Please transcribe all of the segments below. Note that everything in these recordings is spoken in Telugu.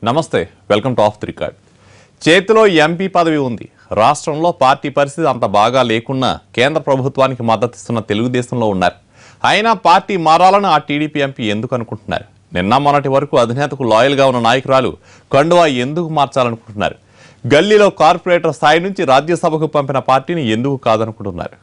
నమస్తే welcome to off the record చేతిలో ఎంపీ పదవి ఉంది రాష్ట్రంలో పార్టీ పరిస్థితి అంత బాగా లేకున్నా కేంద్ర ప్రభుత్వానికి మద్దతిస్తున్న తెలుగుదేశంలో ఉన్నారు అయినా పార్టీ మారాలని ఆ టీడీపీ ఎంపీ ఎందుకు అనుకుంటున్నారు నిన్న మొన్నటి వరకు అధినేతకు లాయల్గా ఉన్న నాయకురాలు కండువా ఎందుకు మార్చాలనుకుంటున్నారు గల్లీలో కార్పొరేటర్ స్థాయి నుంచి రాజ్యసభకు పంపిన పార్టీని ఎందుకు కాదనుకుంటున్నారు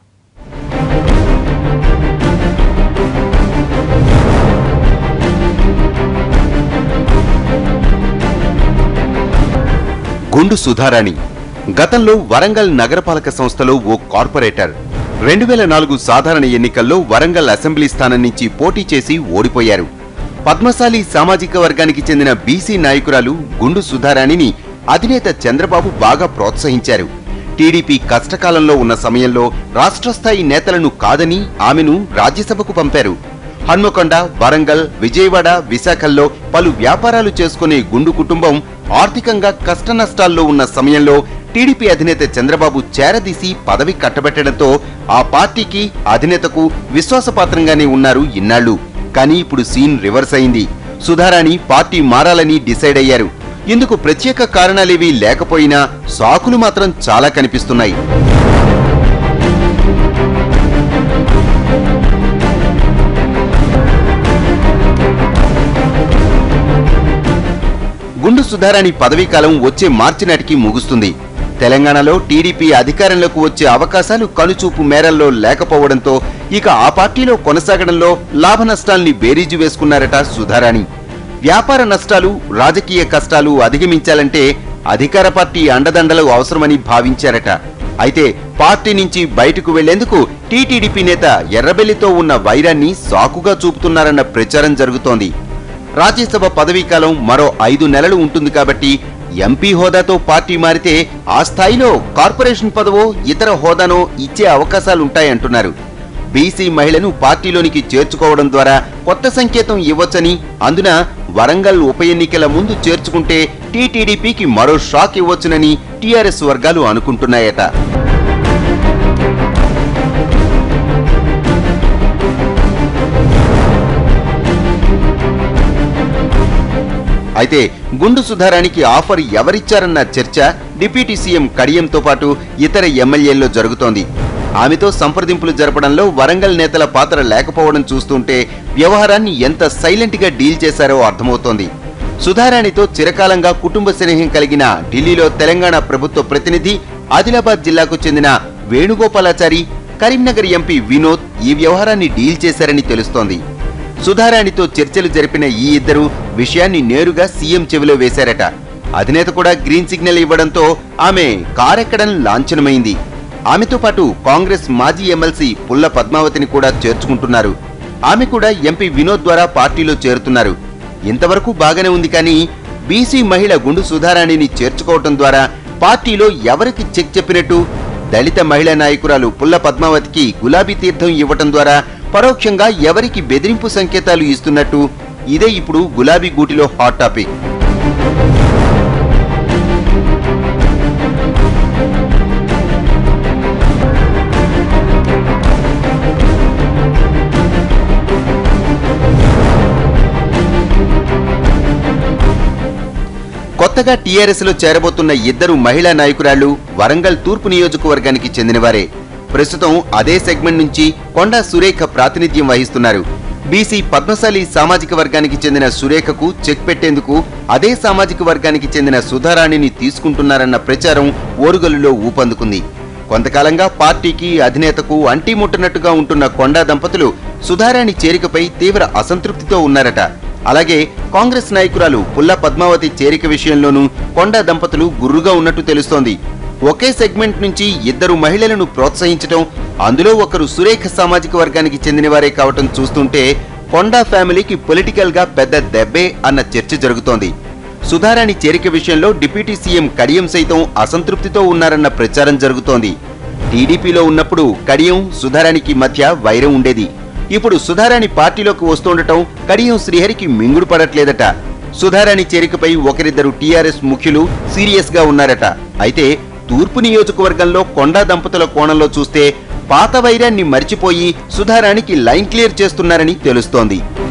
గుండు సుధారాణి గతంలో వరంగల్ నగరపాలక సంస్థలో ఓ కార్పొరేటర్ రెండు వేల నాలుగు సాధారణ ఎన్నికల్లో వరంగల్ అసెంబ్లీ స్థానం నుంచి పోటీ చేసి ఓడిపోయారు పద్మశాలి సామాజిక వర్గానికి చెందిన బీసీ నాయకురాలు గుండు సుధారాణిని అధినేత చంద్రబాబు బాగా ప్రోత్సహించారు టీడీపీ కష్టకాలంలో ఉన్న సమయంలో రాష్ట్ర స్థాయి నేతలను కాదని ఆమెను రాజ్యసభకు పంపారు హన్మకొండ వరంగల్ విజయవాడ విశాఖల్లో పలు వ్యాపారాలు చేసుకునే గుండు కుటుంబం ఆర్థికంగా కష్టనష్టాల్లో ఉన్న సమయంలో టీడీపీ అధినేత చంద్రబాబు చేరదీసి పదవి కట్టబెట్టడంతో ఆ పార్టీకి అధినేతకు విశ్వాసపాత్రంగానే ఉన్నారు ఇన్నాళ్లు కానీ ఇప్పుడు సీన్ రివర్స్ అయింది సుధారాణి పార్టీ మారాలని డిసైడ్ అయ్యారు ఇందుకు ప్రత్యేక కారణాలేవీ లేకపోయినా సాకులు మాత్రం చాలా కనిపిస్తున్నాయి గుండు సుధారాణి పదవీకాలం వచ్చే మార్చి నాటికి ముగుస్తుంది తెలంగాణలో టీడీపీ అధికారంలోకి వచ్చే అవకాశాలు కనుచూపు మేరల్లో లేకపోవడంతో ఇక ఆ పార్టీలో కొనసాగడంలో లాభ నష్టాల్ని బేరీజు వేసుకున్నారట సుధారాణి వ్యాపార నష్టాలు రాజకీయ కష్టాలు అధిగమించాలంటే అధికార పార్టీ అండదండలు అవసరమని భావించారట అయితే పార్టీ నుంచి బయటకు వెళ్లేందుకు టీటీడీపీ నేత ఎర్రబెల్లితో ఉన్న వైరాన్ని సాకుగా చూపుతున్నారన్న ప్రచారం జరుగుతోంది రాజ్యసభ పదవీకాలం మరో ఐదు నెలలు ఉంటుంది కాబట్టి ఎంపీ హోదాతో పార్టీ మారితే ఆ స్థాయిలో కార్పొరేషన్ పదవో ఇతర హోదానో ఇచ్చే అవకాశాలుంటాయంటున్నారు బీసీ మహిళను పార్టీలోనికి చేర్చుకోవడం ద్వారా కొత్త సంకేతం ఇవ్వొచ్చని అందున వరంగల్ ఉప ఎన్నికల ముందు చేర్చుకుంటే టీటీడీపీకి మరో షాక్ ఇవ్వొచ్చునని టీఆర్ఎస్ వర్గాలు అనుకుంటున్నాయట అయితే గుండు సుధారానికి ఆఫర్ ఎవరిచ్చారన్న చర్చ డిప్యూటీ సీఎం కడియంతో పాటు ఇతర ఎమ్మెల్యేల్లో జరుగుతోంది ఆమెతో సంప్రదింపులు జరపడంలో వరంగల్ నేతల పాత్ర లేకపోవడం చూస్తుంటే వ్యవహారాన్ని ఎంత సైలెంట్ గా డీల్ చేశారో అర్థమవుతోంది సుధారాణితో చిరకాలంగా కుటుంబ స్నేహం కలిగిన ఢిల్లీలో తెలంగాణ ప్రభుత్వ ప్రతినిధి ఆదిలాబాద్ జిల్లాకు చెందిన వేణుగోపాలాచారి కరీంనగర్ ఎంపీ వినోద్ ఈ వ్యవహారాన్ని డీల్ చేశారని తెలుస్తోంది సుధారాణితో చర్చలు జరిపిన ఈ ఇద్దరు విషయాన్ని నేరుగా సీఎం చెవిలో వేశారట అధినేత కూడా గ్రీన్ సిగ్నల్ ఇవ్వడంతో ఆమె కారెక్కడం లాంఛనమైంది ఆమెతో పాటు కాంగ్రెస్ మాజీ ఎమ్మెల్సీ పుల్ల పద్మావతిని కూడా చేర్చుకుంటున్నారు ఆమె కూడా ఎంపీ వినోద్ ద్వారా పార్టీలో చేరుతున్నారు ఇంతవరకు బాగానే ఉంది కానీ బీసీ మహిళ గుండు సుధారాణిని చేర్చుకోవటం ద్వారా పార్టీలో ఎవరికి చెక్ చెప్పినట్టు దళిత మహిళా నాయకురాలు పుల్ల పద్మావతికి గులాబీ తీర్థం ఇవ్వటం ద్వారా పరోక్షంగా ఎవరికి బెదిరింపు సంకేతాలు ఇస్తున్నట్టు ఇదే ఇప్పుడు గులాబీ గూటిలో హాట్ టాపిక్ కొత్తగా టీఆర్ఎస్ లో చేరబోతున్న ఇద్దరు మహిళా నాయకురాళ్లు వరంగల్ తూర్పు నియోజకవర్గానికి చెందినవారే ప్రస్తుతం అదే సెగ్మెంట్ నుంచి కొండా సురేఖ ప్రాతినిధ్యం వహిస్తున్నారు బీసీ పద్మశాలి సామాజిక వర్గానికి చెందిన సురేఖకు చెక్ పెట్టేందుకు అదే సామాజిక వర్గానికి చెందిన సుధారాణిని తీసుకుంటున్నారన్న ప్రచారం ఓరుగల్లులో ఊపందుకుంది కొంతకాలంగా పార్టీకి అధినేతకు అంటిముట్టనట్టుగా ఉంటున్న కొండా దంపతులు సుధారాణి చేరికపై తీవ్ర అసంతృప్తితో ఉన్నారట అలాగే కాంగ్రెస్ నాయకురాలు పుల్ల పద్మావతి చేరిక విషయంలోనూ కొండా దంపతులు గుర్రుగా ఉన్నట్టు తెలుస్తోంది ఒకే సెగ్మెంట్ నుంచి ఇద్దరు మహిళలను ప్రోత్సహించడం అందులో ఒకరు సురేఖ సామాజిక వర్గానికి చెందినవారే కావటం చూస్తుంటే కొండా ఫ్యామిలీకి పొలిటికల్ గా పెద్ద దెబ్బే అన్న చర్చ జరుగుతోంది సుధారాణి చేరిక విషయంలో డిప్యూటీ సీఎం కడియం సైతం అసంతృప్తితో ఉన్నారన్న ప్రచారం జరుగుతోంది టీడీపీలో ఉన్నప్పుడు కడియం సుధారాణికి మధ్య వైరం ఉండేది ఇప్పుడు సుధారాణి పార్టీలోకి వస్తుండటం కడియం శ్రీహరికి మింగుడు పడట్లేదట సుధారాణి చేరికపై ఒకరిద్దరు టీఆర్ఎస్ ముఖ్యులు సీరియస్ గా ఉన్నారట అయితే తూర్పు నియోజకవర్గంలో కొండా దంపతుల కోణంలో చూస్తే పాత వైరాన్ని మర్చిపోయి సుధారాణికి లైన్ క్లియర్ చేస్తున్నారని తెలుస్తోంది